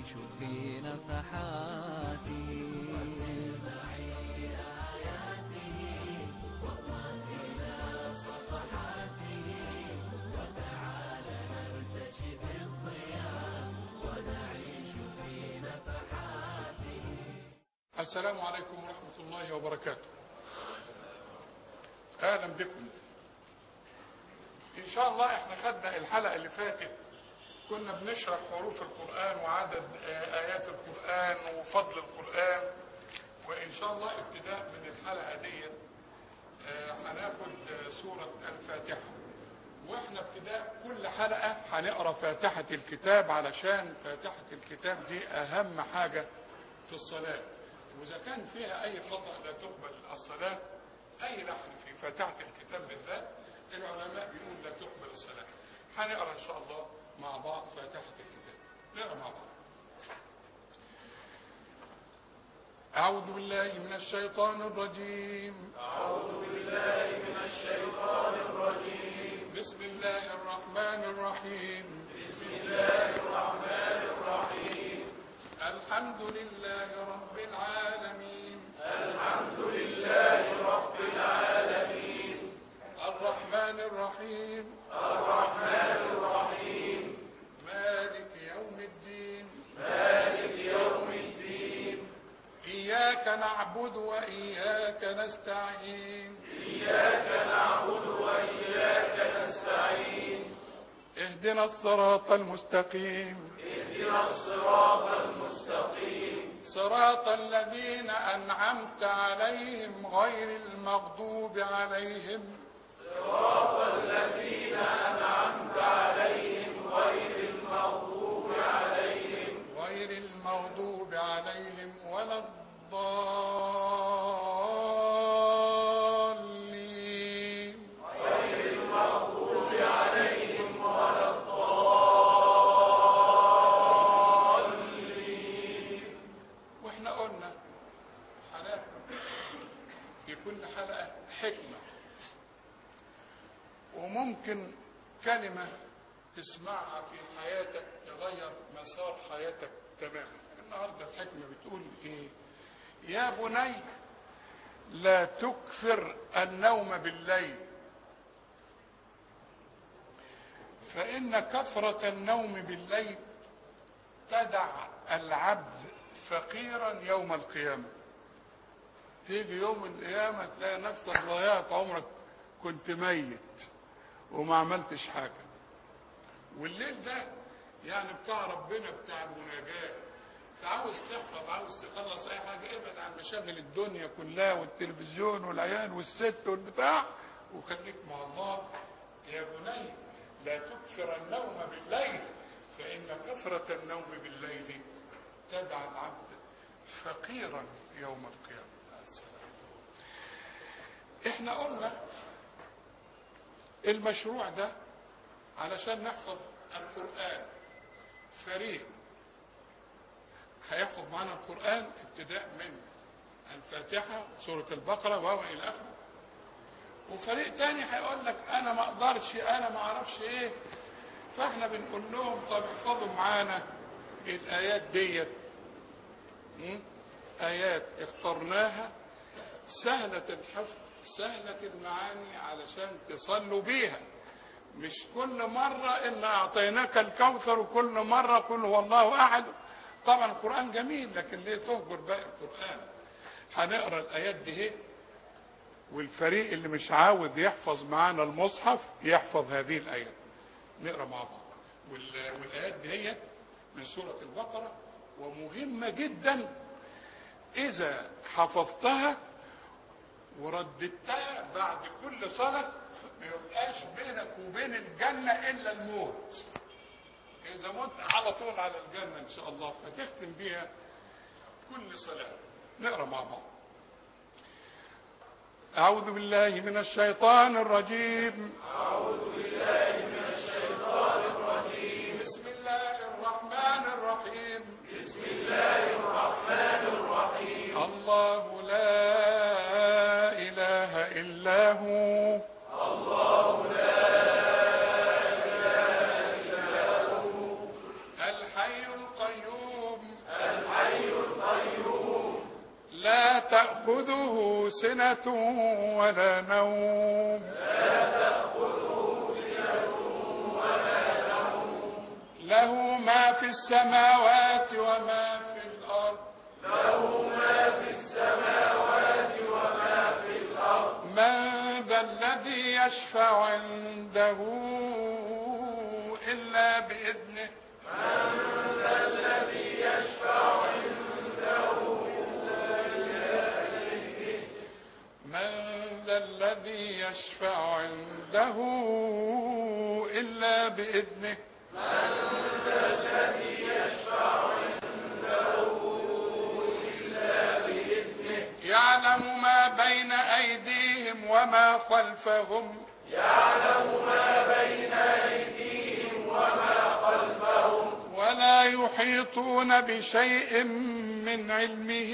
ونعيش في نفحاته السلام عليكم ورحمة الله وبركاته أهلا بكم إن شاء الله إحنا خدنا الحلقة اللي فاتت كنا بنشرح حروف القرآن وعدد آه، آيات القرآن وفضل القرآن وإن شاء الله ابتداء من الحلقة دي آه، هناخد آه، سورة الفاتحة واحنا ابتداء كل حلقة هنقرا فاتحة الكتاب علشان فاتحة الكتاب دي أهم حاجة في الصلاة وإذا كان فيها أي خطأ لا تقبل الصلاة أي لحن في فاتحة الكتاب بالذات العلماء بيقول لا تقبل الصلاة هنقرا إن شاء الله مع بعض فاتحة الكتاب نقرا مع بعض أعوذ بالله من الشيطان الرجيم بسم الله الرحمن الرحيم بسم الله الرحمن الرحيم الحمد لله رب العالمين الحمد لله رب العالمين الرحمن الرحيم الرحمن الرحيم مالك يوم الدين مالك يوم الدين إياك نعبد وإياك نستعين اهدنا الصراط المستقيم اهدنا الصراط المستقيم صراط الذين أنعمت عليهم غير المغضوب عليهم صراط الذين أنعمت عليهم غير المغضوب عليهم غير المغضوب عليهم ولا الضالين واحنا قلنا هناخد في كل حلقة حكمة وممكن كلمة تسمعها في حياتك تغير مسار حياتك تماما النهاردة الحكمة بتقول ايه يا بني لا تكثر النوم بالليل فإن كثرة النوم بالليل تدع العبد فقيرا يوم القيامة تيجي يوم القيامة تلاقي نفسك ضيعت عمرك كنت ميت وما عملتش حاجة والليل ده يعني بتاع ربنا بتاع المناجاة عاوز تحفظ عاوز تخلص اي حاجة ابعد عن مشاغل الدنيا كلها والتلفزيون والعيال والست والبتاع وخليك مع الله يا بني لا تكثر النوم بالليل فإن كثرة النوم بالليل تدع العبد فقيرا يوم القيامة السلام. احنا قلنا المشروع ده علشان نحفظ القرآن فريق هيحفظ معنا القرآن ابتداء من الفاتحة سورة البقرة وهو إلى آخره وفريق تاني هيقول لك أنا ما أقدرش أنا ما أعرفش إيه فإحنا بنقول لهم طب احفظوا معانا الآيات ديت م? آيات اخترناها سهلة الحفظ سهلة المعاني علشان تصلوا بيها مش كل مرة إن أعطيناك الكوثر وكل مرة قل هو الله أحد طبعا القرآن جميل لكن ليه تهجر باقي القرآن هنقرا الآيات دي اهي والفريق اللي مش عاوز يحفظ معانا المصحف يحفظ هذه الآيات نقرا مع بعض وال- والآيات دي هي من سورة البقرة ومهمة جدا إذا حفظتها ورددتها بعد كل صلاة ما يبقاش بينك وبين الجنة إلا الموت إذا مت على طول على الجنة إن شاء الله فتختم بيها كل صلاة نقرأ مع بعض أعوذ بالله من الشيطان الرجيم أعوذ بالله من الشيطان الرجيم بسم الله الرحمن الرحيم بسم الله الرحمن الرحيم الله لا إله إلا هو الحي القيوم تأخذه سنة ولا نوم له ما في السماوات وما في الأرض من ذا الذي يشفع عنده إلا بإذنه من ذا الذي يشفع عنده إلا بإذنه يعلم ما بين أيديهم وما خلفهم ولا يحيطون بشيء من علمه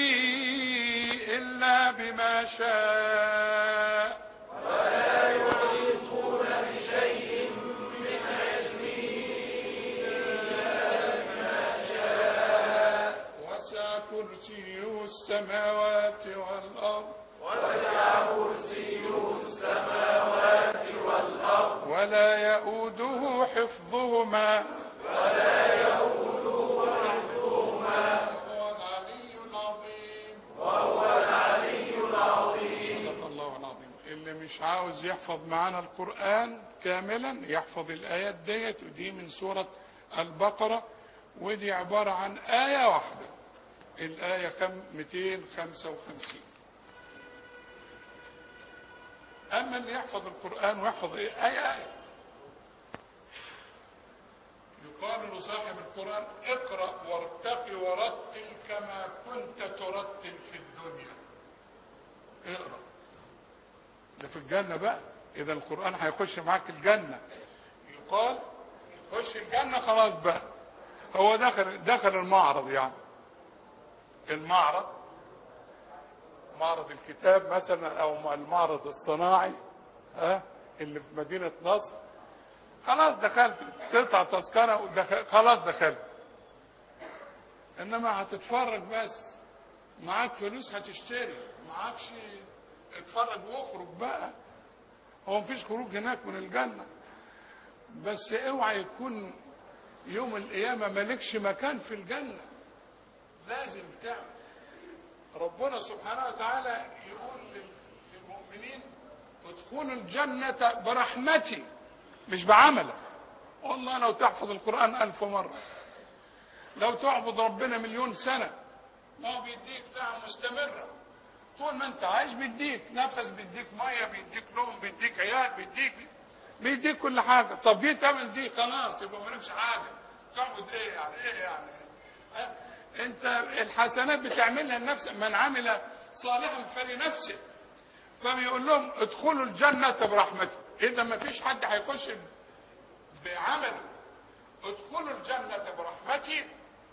إلا بما شاء وسع كرسيه السماوات والأرض ولا يؤوده حفظهما وهو العلي العظيم صدق الله العظيم اللي مش عاوز يحفظ معانا القرآن كاملا يحفظ الآيات ديت ودي من سورة البقرة ودي عبارة عن آية واحدة الآية كم 255 أما اللي يحفظ القرآن ويحفظ إيه؟ آية آية يقال لصاحب القرآن اقرأ وارتقي ورتل كما كنت ترتل في الدنيا اقرأ ده في الجنة بقى إذا القرآن هيخش معاك الجنة يقال يخش الجنة خلاص بقى هو دخل دخل المعرض يعني المعرض معرض الكتاب مثلا او المعرض الصناعي ها اللي في مدينة نصر خلاص دخلت تقطع تذكرة ودخل خلاص دخلت انما هتتفرج بس معاك فلوس هتشتري معاكش اتفرج واخرج بقى هو مفيش خروج هناك من الجنة بس اوعى يكون يوم القيامة مالكش مكان في الجنة لازم تعمل ربنا سبحانه وتعالى يقول للمؤمنين ادخلوا الجنة برحمتي مش بعملك والله لو تحفظ القرآن ألف مرة لو تعبد ربنا مليون سنة ما هو بيديك نعم مستمرة طول ما انت عايش بيديك نفس بيديك مية بيديك نوم بيديك عيال بيديك بيديك كل حاجة طب دي تمن دي خلاص يبقى مالكش حاجة تعبد ايه يعني ايه يعني ها؟ انت الحسنات بتعملها لنفسك من عمل صالحا فلنفسه فبيقول لهم ادخلوا الجنة برحمته اذا ما فيش حد هيخش بعمله ادخلوا الجنة برحمتي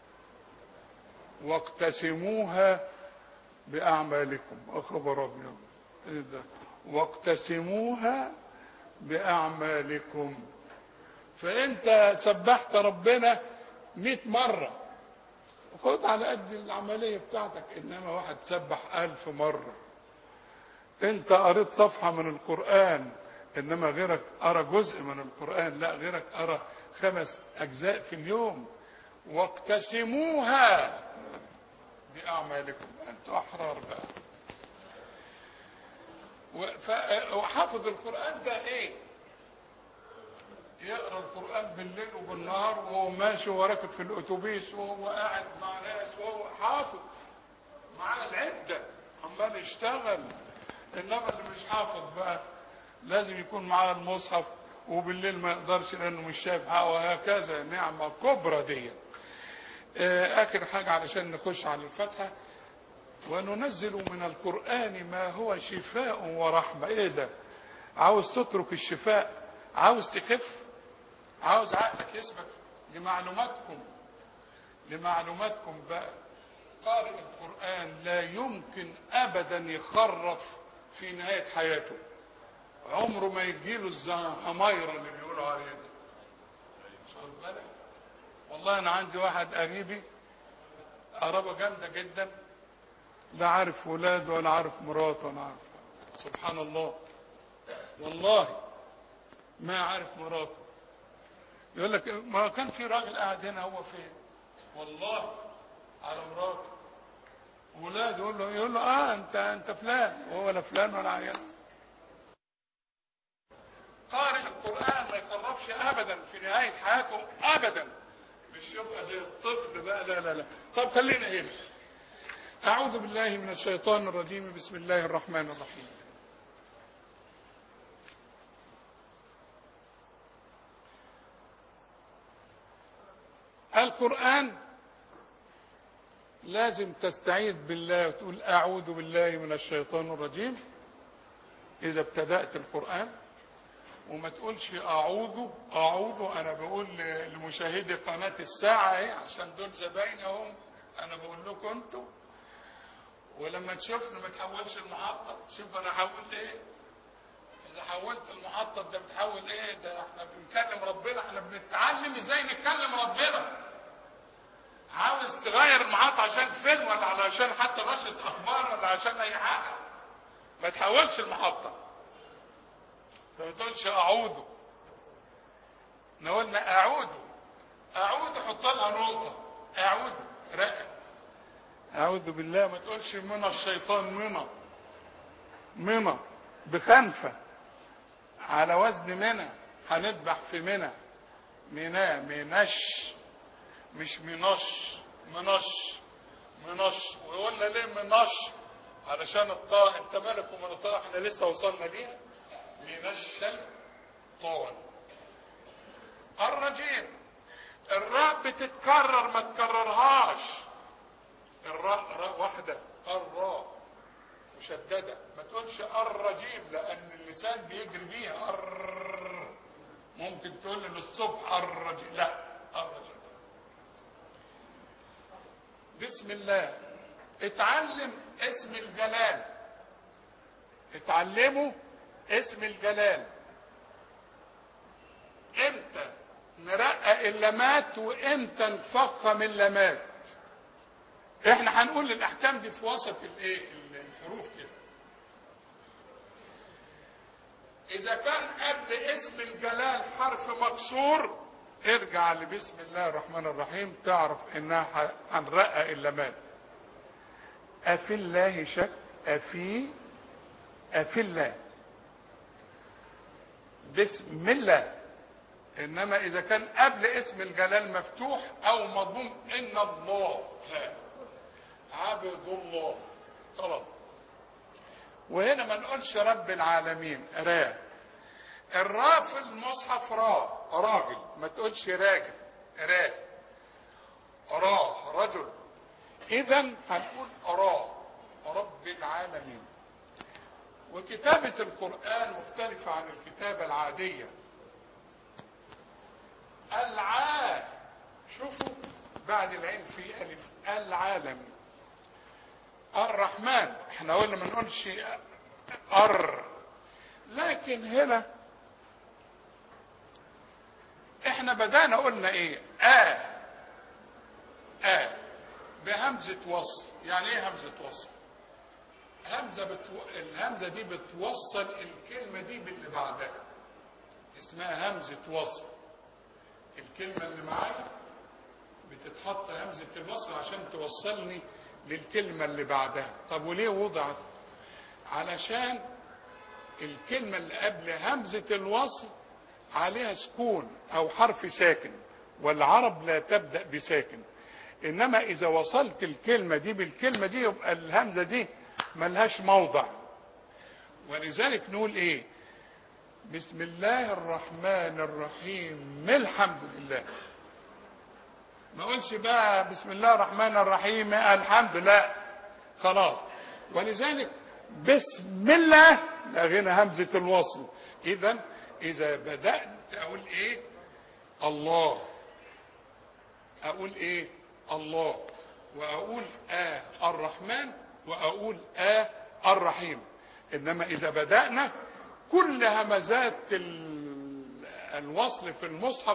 واقتسموها بأعمالكم أخبر أبيض إيه ده واقتسموها بأعمالكم فأنت سبحت ربنا مئة مرة خد على قد العملية بتاعتك إنما واحد سبح ألف مرة أنت قريت صفحة من القرآن إنما غيرك قرأ جزء من القرآن لا غيرك قرأ خمس أجزاء في اليوم واقتسموها بأعمالكم أنتوا أحرار بقى وحافظ القرآن ده إيه يقرأ القرآن بالليل وبالنهار وهو ماشي وراكب في الأتوبيس وهو قاعد مع ناس وهو حافظ مع العدة عمال يشتغل إنما اللي مش حافظ بقى لازم يكون معاه المصحف وبالليل ما يقدرش لأنه مش شايف حاجة وهكذا نعمة كبرى دي آخر حاجة علشان نخش على الفتحة وننزل من القرآن ما هو شفاء ورحمة ايه ده عاوز تترك الشفاء عاوز تخف عاوز عقلك يثبت لمعلوماتكم لمعلوماتكم بقى قارئ القرآن لا يمكن أبدا يخرف في نهاية حياته عمره ما يجيله الزهميرة اللي بيقولوا عليه ده خد بالك والله أنا عندي واحد قريبي قرابة جامدة جدا لا عارف ولاده ولا عارف مراته ولا عارف سبحان الله والله ما عارف مراته يقول لك ما كان في راجل قاعد هنا هو فين والله على مراته ولاده يقول له يقول له اه انت انت فلان وهو ولا فلان ولا عيان قارئ القرآن ما يقربش أبدا في نهاية حياته أبدا مش يبقى زي الطفل بقى لا لا لا طب خلينا هنا أعوذ بالله من الشيطان الرجيم بسم الله الرحمن الرحيم القرآن لازم تستعيذ بالله وتقول أعوذ بالله من الشيطان الرجيم إذا ابتدأت القرآن وما تقولش أعوذ أعوذ أنا بقول لمشاهدي قناة الساعة اهي عشان دول زباين اهم أنا بقول لكم أنتوا ولما تشوفني ما تحولش المحطة شوف أنا حولت إيه إذا حولت المحطة ده بتحول إيه ده إحنا بنكلم ربنا إحنا بنتعلم إزاي نتكلم ربنا عاوز تغير المحطة عشان فيلم ولا علشان حتى نشرة أخبار ولا عشان أي حاجة ما تحولش المحطة ما تقولش أعوذ نقولنا أعوذ أعوذ حط لها نقطة أعوذ رقم أعوذ بالله ما تقولش من الشيطان منى منى بخنفة على وزن منى هنذبح في منى منى منش مش منش منش منش وقلنا ليه منش علشان الطاء انت مالك ومن الطاء احنا لسه وصلنا ليها من الشيطان الرجيم الراء بتتكرر ما تكررهاش الراء راء واحدة الراء مشددة ما تقولش الرجيم لأن اللسان بيجري بيها الر ممكن تقول للصبح الرجيم لا الرجيم بسم الله اتعلم اسم الجلال اتعلموا اسم الجلال امتى نرقق اللمات وامتى نفخم اللمات احنا هنقول الاحكام دي في وسط الايه الحروف كده اذا كان قبل اسم الجلال حرف مكسور ارجع لبسم الله الرحمن الرحيم تعرف انها هنرقق اللمات افي الله شك افي افي الله بسم الله انما اذا كان قبل اسم الجلال مفتوح او مضموم ان الله لا عبد الله خلاص وهنا ما نقولش رب العالمين را الراء في المصحف را راجل ما تقولش راجل را را رجل اذا هنقول را رب العالمين وكتابة القرآن مختلفة عن الكتابة العادية العا شوفوا بعد العين في ألف العالم الرحمن احنا قلنا ما نقولش أر لكن هنا احنا بدأنا قلنا ايه آ آ بهمزة وصل يعني ايه همزة وصل همزة بتو... الهمزة دي بتوصل الكلمة دي باللي بعدها اسمها همزة وصل الكلمة اللي معايا بتتحط همزة الوصل عشان توصلني للكلمة اللي بعدها طب وليه وضعت علشان الكلمة اللي قبل همزة الوصل عليها سكون او حرف ساكن والعرب لا تبدأ بساكن انما اذا وصلت الكلمة دي بالكلمة دي يبقى الهمزة دي ملهاش موضع ولذلك نقول ايه بسم الله الرحمن الرحيم الحمد لله ما اقولش بقى بسم الله الرحمن الرحيم الحمد لله خلاص ولذلك بسم الله لغينا همزة الوصل اذا اذا بدأت اقول ايه الله اقول ايه الله واقول اه الرحمن واقول اه الرحيم انما اذا بدأنا كل همزات الوصل في المصحف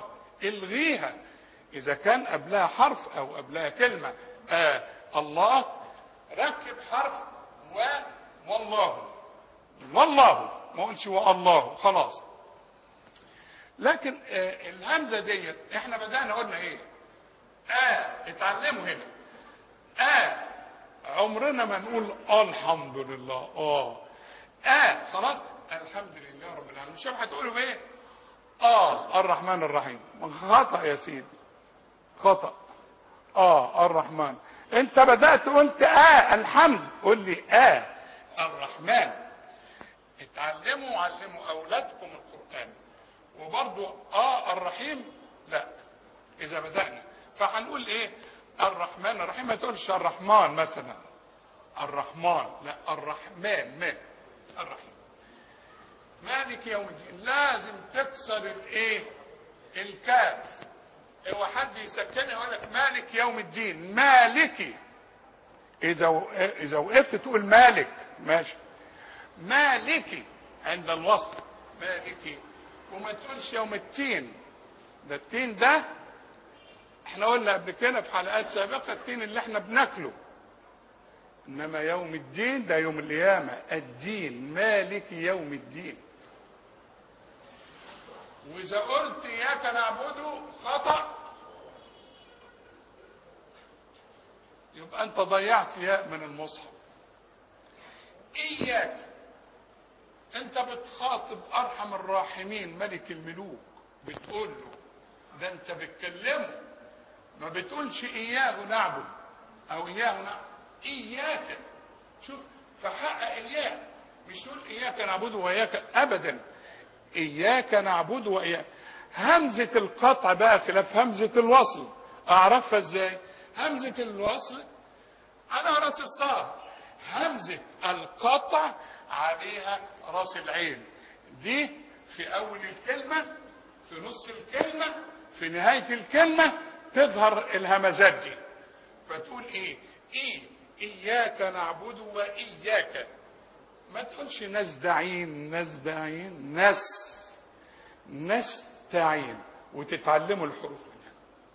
الغيها اذا كان قبلها حرف او قبلها كلمة آه الله ركب حرف و والله والله ما قلش والله خلاص لكن آه الهمزه ديت احنا بدانا قلنا ايه اه اتعلموا هنا اه عمرنا ما نقول الحمد لله اه اه خلاص الحمد لله رب العالمين شوف هتقولوا ايه اه الرحمن الرحيم خطا يا سيدي خطا اه الرحمن انت بدات قلت اه الحمد قول لي اه الرحمن اتعلموا وعلموا اولادكم القران وبرضو اه الرحيم لا اذا بدانا فهنقول ايه الرحمن الرحيم ما تقولش الرحمن مثلا الرحمن لا الرحمن ما الرحيم مالك يوم الدين لازم تكسر الايه الكاف هو حد يسكنها يقول لك مالك يوم الدين مالكي اذا و... اذا وقفت تقول مالك ماشي مالكي عند الوصل مالكي وما تقولش يوم التين ده التين ده احنا قلنا قبل كده في حلقات سابقه التين اللي احنا بناكله انما يوم الدين ده يوم القيامه الدين مالك يوم الدين واذا قلت اياك نعبده خطا يبقى انت ضيعت ياء من المصحف اياك انت بتخاطب ارحم الراحمين ملك الملوك بتقول له ده انت بتكلمه ما بتقولش اياه نعبد او اياه نعبد اياك شوف فحقق الياء مش تقول اياك نعبد واياك ابدا اياك نعبد واياك همزه القطع بقى خلاف همزه الوصل اعرفها ازاي همزه الوصل على راس الصاد همزه القطع عليها راس العين دي في اول الكلمه في نص الكلمه في نهايه الكلمه تظهر الهمزات دي فتقول ايه ايه اياك نعبد واياك ما تقولش نستعين نستعين نس نستعين وتتعلموا الحروف منها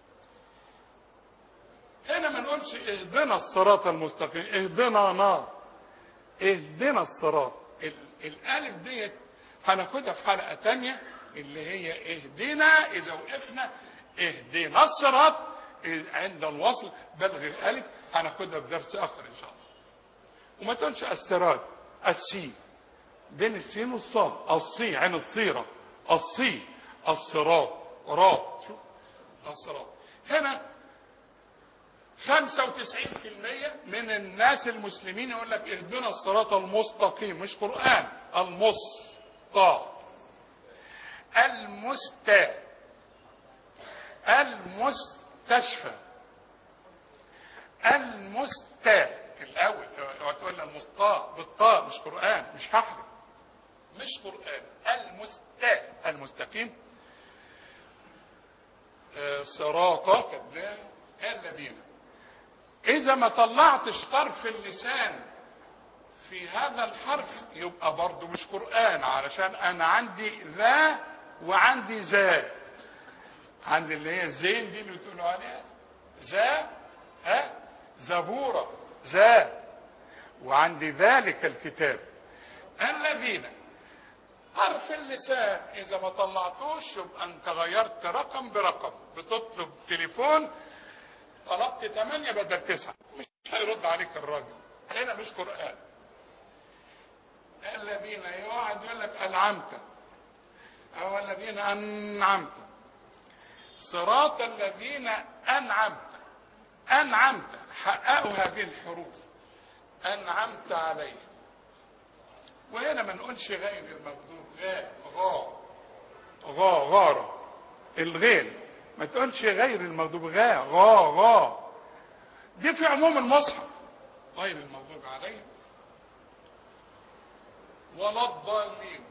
هنا ما نقولش اهدنا الصراط المستقيم اهدنا نار اهدنا الصراط ال- الالف ديت هناخدها في حلقه تانية اللي هي اهدنا اذا وقفنا اهدنا الصراط عند الوصل بلغ الالف هناخدها في درس اخر ان شاء الله وما تقولش الصراط السي بين السين والصاد الصي عن الصيرة الصي الصراط راط شوف الصراط هنا 95% من الناس المسلمين يقول لك اهدنا الصراط المستقيم مش قرآن المسطى المستى المستشفى المستى الاول اوعى تقول لي المسطى بالطاء مش قرآن مش هحرف مش قرآن المستى المستقيم آه، صراطا خدناه الذين اذا ما طلعتش طرف اللسان في هذا الحرف يبقى برضه مش قرآن علشان انا عندي ذا وعندي ذا عندي اللي هي الزين دي اللي بتقولوا عليها ذا ها زبورة ذا وعندي ذلك الكتاب الذين حرف اللسان اذا ما طلعتوش يبقى انت غيرت رقم برقم بتطلب تليفون طلبت ثمانية بدل تسعة مش هيرد عليك الراجل هنا مش قرآن الذين يقعد يقول لك أنعمت أو الذين أنعمت صراط الذين أنعمت أنعمت حققوا هذه الحروف أنعمت عليهم وهنا ما نقولش غير المغضوب غا غا غا غارة الغين ما تقولش غير المغضوب غا غا غا دي في عموم المصحف غير المغضوب عليهم ولا الضالين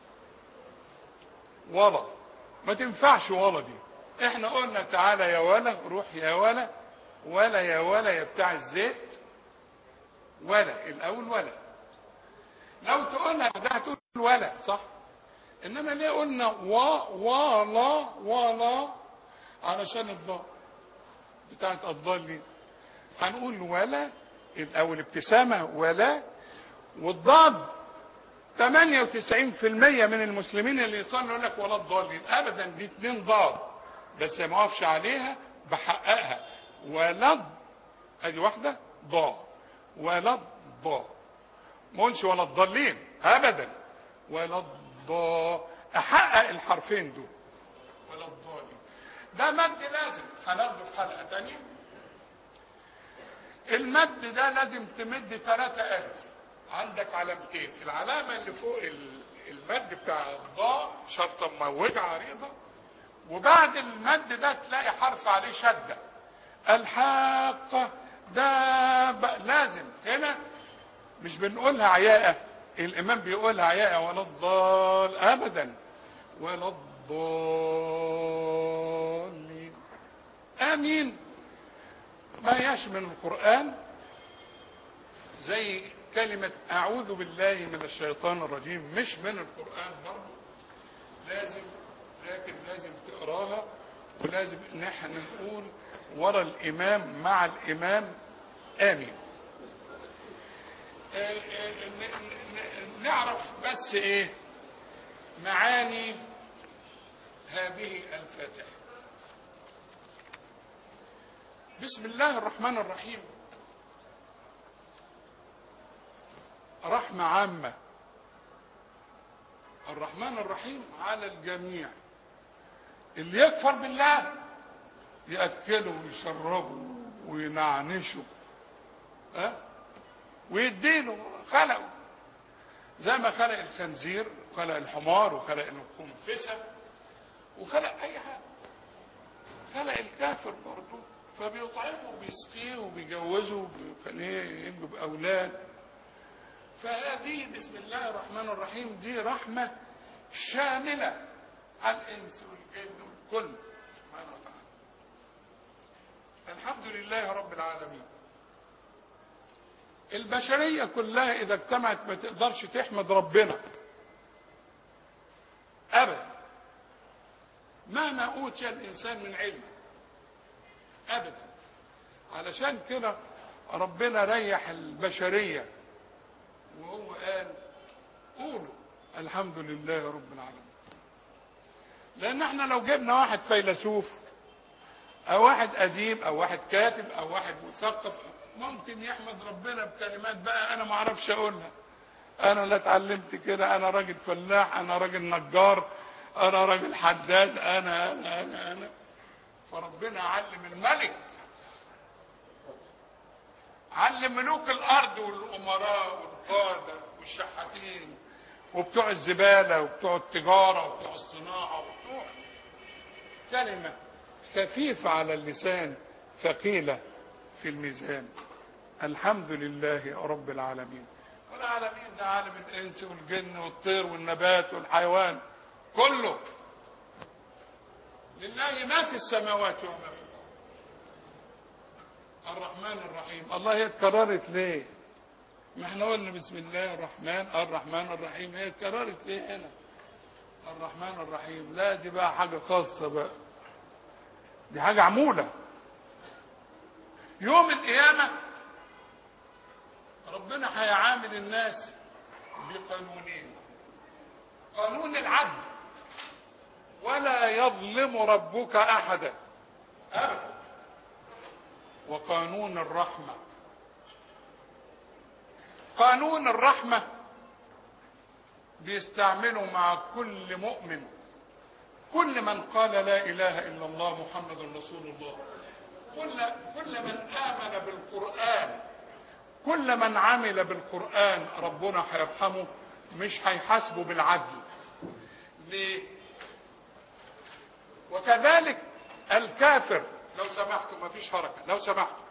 ولا ما تنفعش ولا دي احنا قلنا تعالى يا ولا روح يا ولا ولا يا ولا يا بتاع الزيت ولا الاول ولا لو تقولها ده هتقول ولا صح انما ليه قلنا و ولا ولا علشان الضاء بتاعت الضالين هنقول ولا او الابتسامه ولا والضاد 98% من المسلمين اللي يصلوا يقول لك ولا الضالين ابدا دي اتنين ضاد بس ما اقفش عليها بحققها ولا ادي واحده ضا ولا ضا ما اقولش ولا الضالين ابدا ولا الضا احقق الحرفين دول ولا الضالين ده مد لازم هناخده في حلقه تانية المد ده لازم تمد ثلاثة ألف عندك علامتين العلامة اللي فوق ال- المد بتاع الضاء شرطة مموجة عريضة وبعد المد ده تلاقي حرف عليه شدة الحاقة ده ب- لازم هنا مش بنقولها عياءة الإمام بيقولها عياءة ولا الضال أبدا ولا الضالين آمين ما يشمل القرآن زي كلمة أعوذ بالله من الشيطان الرجيم مش من القرآن برضه لازم لكن لازم تقراها ولازم ان احنا نقول ورا الإمام مع الإمام آمين آه، آه، ن- ن- نعرف بس ايه معاني هذه الفاتحه بسم الله الرحمن الرحيم رحمة عامة الرحمن الرحيم على الجميع اللي يكفر بالله يأكله ويشربه وينعنشه ها ويديله خلقه زي ما خلق الخنزير وخلق الحمار وخلق الخنفسة وخلق أي حاجة خلق الكافر برضه فبيطعمه وبيسقيه وبيجوزه وبيخليه ينجب أولاد فهذه بسم الله الرحمن الرحيم دي رحمة شاملة على الإنس والجن والكل سبحانه وتعالى الحمد لله رب العالمين البشرية كلها إذا اجتمعت ما تقدرش تحمد ربنا أبدا مهما أوتي الإنسان من علم أبدا علشان كده ربنا ريح البشرية وهو قال قولوا الحمد لله رب العالمين لأن احنا لو جبنا واحد فيلسوف أو واحد أديب أو واحد كاتب أو واحد مثقف ممكن يحمد ربنا بكلمات بقى أنا ما أعرفش أقولها أنا لا اتعلمت كده أنا راجل فلاح أنا راجل نجار أنا راجل حداد أنا أنا أنا, أنا. فربنا علم الملك علم ملوك الارض والامراء والقاده والشحاتين وبتوع الزباله وبتوع التجاره وبتوع الصناعه وبتوع كلمه خفيفه على اللسان ثقيله في الميزان الحمد لله رب العالمين والعالمين ده عالم الانس والجن والطير والنبات والحيوان كله لله ما في السماوات وما في الارض الرحمن الرحيم الله هي اتكررت ليه ما احنا قلنا بسم الله الرحمن الرحمن الرحيم هي اتكررت ليه هنا الرحمن الرحيم لا دي بقى حاجة خاصة بقى دي حاجة عمولة يوم القيامة ربنا هيعامل الناس بقانونين قانون العدل ولا يظلم ربك احدا ابدا وقانون الرحمه قانون الرحمه بيستعمله مع كل مؤمن كل من قال لا اله الا الله محمد رسول الله كل كل من امن بالقران كل من عمل بالقران ربنا هيرحمه مش هيحاسبه بالعدل ليه وكذلك الكافر لو سمحتم ما فيش حركه لو سمحتم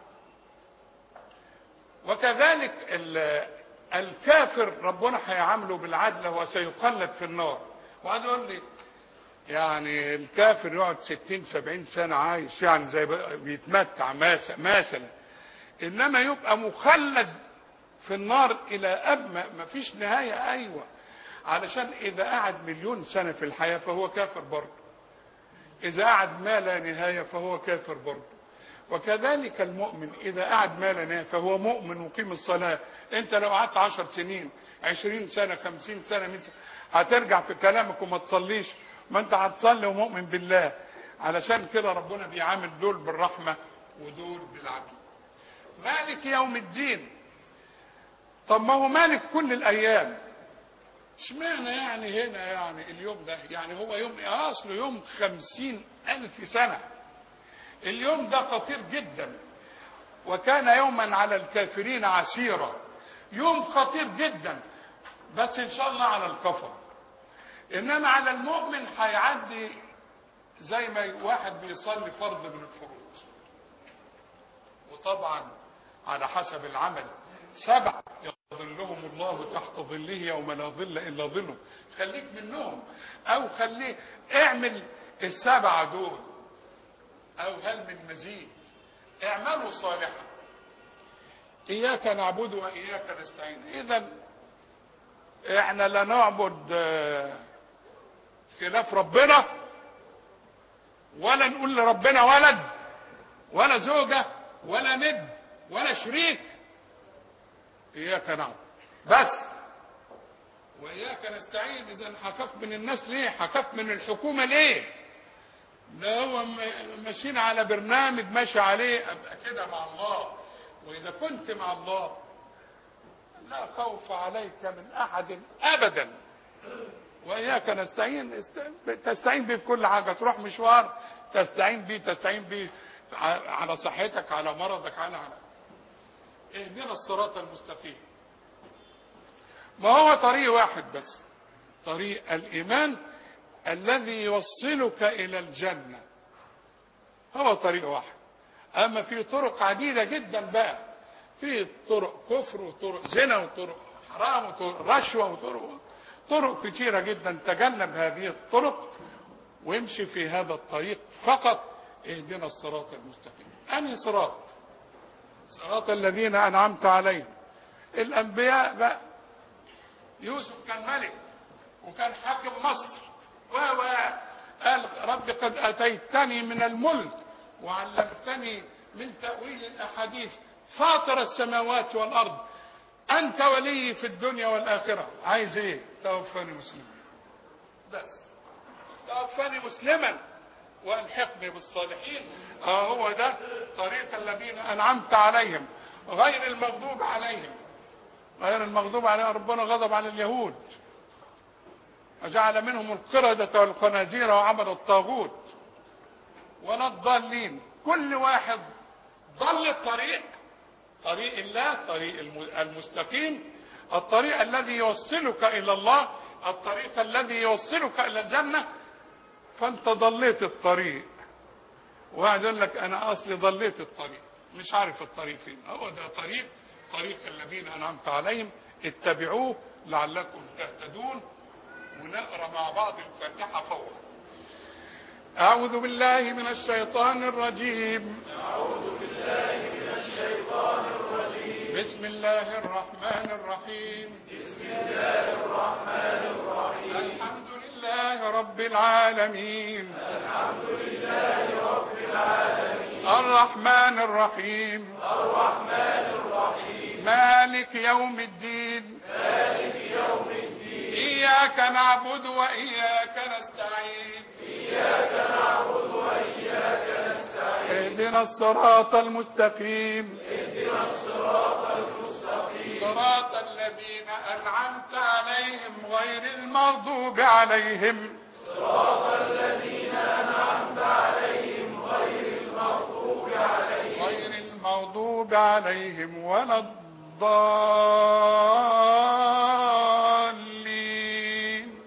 وكذلك ال- الكافر ربنا هيعامله بالعدل وسيخلد في النار وقعد يقول لي يعني الكافر يقعد ستين سبعين سنة عايش يعني زي بقى بيتمتع ماس- مثلا إنما يبقى مخلد في النار إلى أب ما ما فيش نهاية أيوة علشان إذا قعد مليون سنة في الحياة فهو كافر برضه إذا قعد ما لا نهاية فهو كافر برضه وكذلك المؤمن إذا قعد ما لنا فهو مؤمن وقيم الصلاة أنت لو قعدت عشر سنين عشرين سنة خمسين سنة من سنة هترجع في كلامك وما تصليش ما أنت هتصلي ومؤمن بالله علشان كده ربنا بيعامل دول بالرحمة ودول بالعدل مالك يوم الدين طب ما هو مالك كل الأيام اشمعنى يعني هنا يعني اليوم ده يعني هو يوم اصله يوم خمسين ألف سنة اليوم ده خطير جدا وكان يوما على الكافرين عسيرا يوم خطير جدا بس ان شاء الله على الكفر انما على المؤمن هيعدي زي ما واحد بيصلي فرض من الفروض وطبعا على حسب العمل سبع يظلهم الله تحت ظله يوم لا ظل الا ظله خليك منهم او خليه اعمل السبعه دول او هل من مزيد اعملوا صالحا اياك نعبد واياك نستعين اذا احنا لا نعبد آه، خلاف ربنا ولا نقول لربنا ولد ولا زوجة ولا ند ولا شريك إياك نعبد بس وإياك نستعين إذا هخاف من الناس ليه هخاف من الحكومة ليه ده هو م- ماشيين على برنامج ماشي عليه أبقى كده مع الله وإذا كنت مع الله لا خوف عليك من أحد أبدا وإياك نستعين است- تستعين بيه في كل حاجة تروح مشوار تستعين بيه تستعين بيه ع- على صحتك على مرضك على على اهدنا الصراط المستقيم ما هو طريق واحد بس طريق الإيمان الذي يوصلك إلى الجنة هو طريق واحد أما في طرق عديدة جدا بقى في طرق كفر وطرق زنا وطرق حرام وطرق رشوة وطرق طرق كثيرة جدا تجنب هذه الطرق وامشي في هذا الطريق فقط اهدنا الصراط المستقيم أنهي صراط صراط الذين أنعمت عليهم الأنبياء بقى يوسف كان ملك وكان حاكم مصر و و قال رب قد أتيتني من الملك وعلمتني من تأويل الأحاديث فاطر السماوات والأرض أنت ولي في الدنيا والآخرة عايز إيه توفني مسلما بس توفني مسلما والحقني بالصالحين اه هو ده طريق الذين انعمت عليهم غير المغضوب عليهم غير المغضوب عليهم ربنا غضب على اليهود وجعل منهم القردة والخنازير وعبد الطاغوت ولا الضالين كل واحد ضل الطريق طريق الله طريق الم- المستقيم الطريق الذي يوصلك الى الله الطريق الذي يوصلك الى الجنه فانت ضليت الطريق وقاعد يقول لك انا اصلي ضليت الطريق مش عارف الطريق فين هو ده طريق طريق الذين انعمت عليهم اتبعوه لعلكم تهتدون ونقرا مع بعض الفاتحه فورا اعوذ بالله من الشيطان الرجيم بسم الله الرحمن الرحيم بسم الله الرحمن الرحيم الحمد لله رب العالمين الحمد لله رب العالمين الرحمن الرحيم الرحمن الرحيم مالك يوم الدين مالك يوم الدين إياك نعبد وإياك نستعين إياك نعبد وإياك نستعين اهدنا الصراط المستقيم صراط الذين أنعمت عليهم غير المغضوب عليهم صراط الذين أنعمت عليهم غير المغضوب عليهم غير المغضوب عليهم ولا الضالين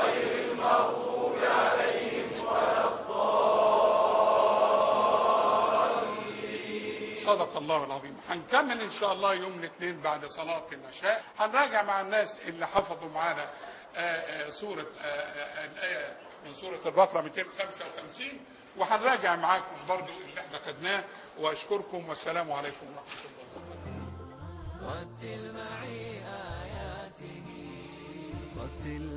صدق الله العظيم هنكمل ان شاء الله يوم الاثنين بعد صلاة العشاء هنراجع مع الناس اللي حفظوا معانا آه، آه، سورة آه، آه، الآية من سورة البقرة 255 وهنراجع معاكم برضو اللي احنا خدناه واشكركم والسلام عليكم ورحمة الله رتل معي آياته رتل